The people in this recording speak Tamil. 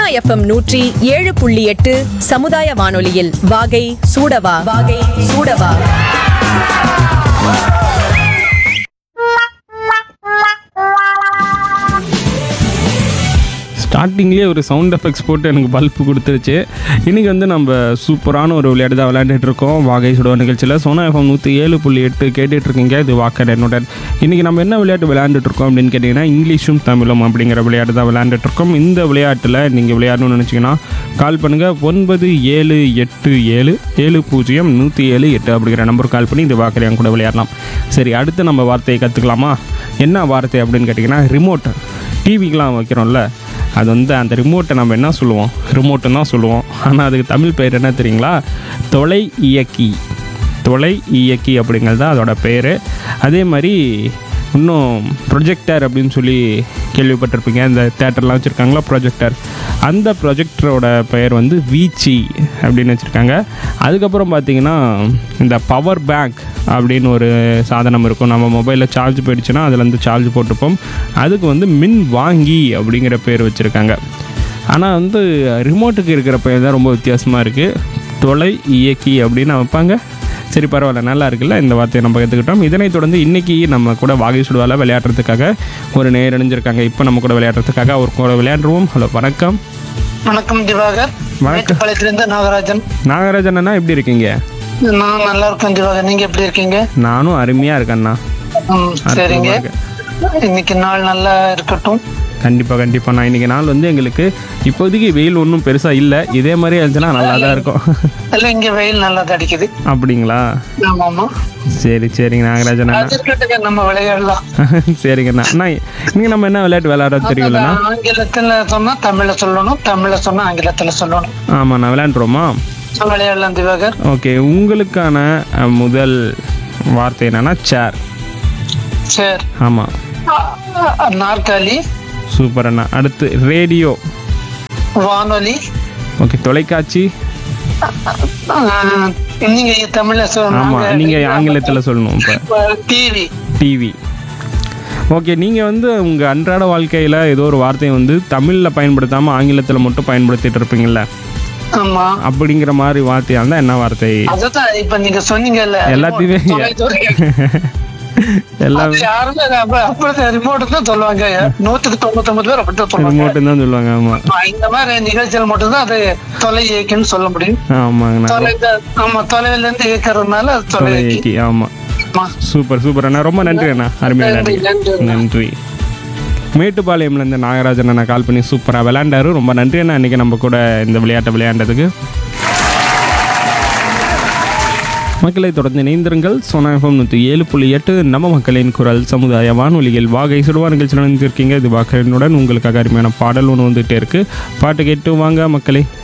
சோனா எஃப்எம் நூற்றி ஏழு புள்ளி எட்டு சமுதாய வானொலியில் வாகை சூடவா வாகை சூடவா ஸ்டார்டிங்லேயே ஒரு சவுண்ட் எஃபெக்ட்ஸ் போட்டு எனக்கு பல்ப் கொடுத்துருச்சு இன்றைக்கி வந்து நம்ம சூப்பரான ஒரு விளையாட்டு தான் விளையாண்டுட்டு இருக்கோம் வாகை சுடுவ நிகழ்ச்சியில் சோனா எஃப்எம் நூற்றி ஏழு புள்ளி எட்டு கேட்டுட்டு இருக்கீங்க இது வாக்கர் என்னுடன் இன்றைக்கி நம்ம என்ன விளையாட்டு விளையாண்டுட்டு இருக்கோம் அப்படின்னு கேட்டிங்கன்னா இங்கிலீஷும் தமிழும் அப்படிங்கிற விளையாட்டு தான் விளையாண்டுட்டு இருக்கோம் இந்த விளையாட்டில் நீங்கள் விளையாடணும்னு நினச்சிங்கன்னா கால் பண்ணுங்கள் ஒன்பது ஏழு எட்டு ஏழு ஏழு பூஜ்ஜியம் நூற்றி ஏழு எட்டு அப்படிங்கிற நம்பர் கால் பண்ணி இந்த வாக்கர் என் கூட விளையாடலாம் சரி அடுத்து நம்ம வார்த்தையை கற்றுக்கலாமா என்ன வார்த்தை அப்படின்னு கேட்டிங்கன்னா ரிமோட் டிவிக்கெலாம் வைக்கிறோம்ல அது வந்து அந்த ரிமோட்டை நம்ம என்ன சொல்லுவோம் ரிமோட்டுன்னு தான் சொல்லுவோம் ஆனால் அதுக்கு தமிழ் பெயர் என்ன தெரியுங்களா தொலை இயக்கி தொலை இயக்கி அப்படிங்கிறது தான் அதோட பேர் அதே மாதிரி இன்னும் ப்ரொஜெக்டர் அப்படின்னு சொல்லி கேள்விப்பட்டிருப்பீங்க இந்த தேட்டர்லாம் வச்சுருக்காங்களா ப்ரொஜெக்டர் அந்த ப்ரொஜெக்டரோட பெயர் வந்து வீச்சி அப்படின்னு வச்சுருக்காங்க அதுக்கப்புறம் பார்த்தீங்கன்னா இந்த பவர் பேங்க் அப்படின்னு ஒரு சாதனம் இருக்கும் நம்ம மொபைலில் சார்ஜ் போயிடுச்சுன்னா அதுலேருந்து சார்ஜ் போட்டுப்போம் அதுக்கு வந்து மின் வாங்கி அப்படிங்கிற பேர் வச்சுருக்காங்க ஆனால் வந்து ரிமோட்டுக்கு இருக்கிற பெயர் தான் ரொம்ப வித்தியாசமாக இருக்குது தொலை இயக்கி அப்படின்னு வைப்பாங்க சரி பரவாயில்ல நல்லா இருக்குல்ல இந்த வார்த்தையை நம்ம கற்றுக்கிட்டோம் இதனைத் தொடர்ந்து இன்றைக்கி நம்ம கூட வாகை சுடுவால விளையாடுறதுக்காக ஒரு நேர் இணைஞ்சிருக்காங்க இப்போ நம்ம கூட விளையாடுறதுக்காக அவர் கூட விளையாடுவோம் ஹலோ வணக்கம் வணக்கம் திவாகர் வணக்கம். மேட்டுப்பாளையத்திலிருந்து நாகராஜன் நாகராஜன் அண்ணா எப்படி இருக்கீங்க நான் நல்லா இருக்கேன் திவாகர் நீங்க எப்படி இருக்கீங்க நானும் அருமையாக இருக்கேண்ணா ம், சரிங்க அற்புதமா இன்னைக்கு நாள் நல்லா இருக்கட்டும் கண்டிப்பாக கண்டிப்பாக நான் இன்றைக்கி நாள் வந்து எங்களுக்கு இப்போதைக்கு வெயில் ஒன்றும் பெருசாக இல்லை இதே மாதிரி இருந்துச்சுன்னா நல்லா தான் இருக்கும் இல்ல இங்க வெயில் நல்லா அடிக்குது அப்படிங்களா ஆமா ஆமா சரி சரிங்க நாகராஜன் அண்ணா அது இருக்கட்டுங்க நம்ம விளையாடலாம் சரிங்கண்ணா அண்ணா நீங்கள் நம்ம என்ன விளையாட்டு விளையாட தெரியுங்களா ஆங்கிலத்துல சொன்னா தமிழ்ல சொல்லணும் தமிழ்ல சொன்னா ஆங்கிலத்துல சொல்லணும் ஆமாம் நான் விளையாண்டுருவோமா விளையாடலாம் திவாகர் ஓகே உங்களுக்கான அஹ், முதல் வார்த்தை என்னன்னா சேர் சரி ஆமாம் அ- அ- நாற்காலி சூப்பர் அண்ணா அடுத்து ரேடியோ வானொலி ஓகே தொலைக்காட்சி ஆ, நீங்க தமிழ்ல ஆமாம் நீங்கள் ஆங்கிலத்தில் சொல்லணும் இப்போ டிவி டிவி ஓகே நீங்கள் வந்து உங்கள் அன்றாட வாழ்க்கையில் ஏதோ ஒரு வார்த்தையை வந்து தமிழில் பயன்படுத்தாமல் ஆங்கிலத்தில் மட்டும் பயன்படுத்திட்டு இருப்பீங்கள்ல ஆமா அப்படிங்கிற மாதிரி வார்த்தையாக இருந்தால் என்ன வார்த்தை அதுதான் இப்ப நீங்க சொன்னீங்கல்ல எல்லாத்தையுமே தொலைதூர எல்லாம் அது யாருமே அப்ப- அப்படிதான் ரிமோட் தான் சொல்லுவாங்க நூத்துக்கு தொண்ணூத்தொன்பது பேர் அப்படித்தான் சொல்லுவாங்க ரிமோட்டுன்னு தான் சொல்லுவாங்க ஆமாம் ஆமா, இந்த மாதிரி நிகழ்ச்சிகள் மட்டும்தான் அது தொலை இயக்கின்னு சொல்ல முடியும் ஆமாங்கண்ணா தொலை ஆமா தொலைவில் இருந்து இயக்கிறதுனால அது தொலை இயக்கி தொலைக்கி ஆமாம் ஆமா. சூப்பர் சூப்பர் அண்ணா ரொம்ப நன்றி அண்ணா அருமையாக நன்றி, நன்றி நன்றி. நன்றி மேட்டுப்பாளையம்லேருந்து நாகராஜன் அண்ணா கால் பண்ணி சூப்பராக விளையாண்டாரு ரொம்ப நன்றி அண்ணா இன்றைக்கி நம்ம கூட இந்த விளையாட்டை விளையாண்டதுக்கு மக்களை தொடர்ந்து இணைந்திருங்கள் சோனாஃபம் நூற்றி ஏழு புள்ளி எட்டு நம்ம மக்களின் குரல் சமுதாய வானொலியில் வாகை சுடுவா நிகழ்ச்சி நடந்திருக்கீங்க இது வாக்கனுடன் உங்களுக்காக அருமையான பாடல் ஒன்று வந்துகிட்டே இருக்குது பாட்டு கேட்டு வாங்க மக்களே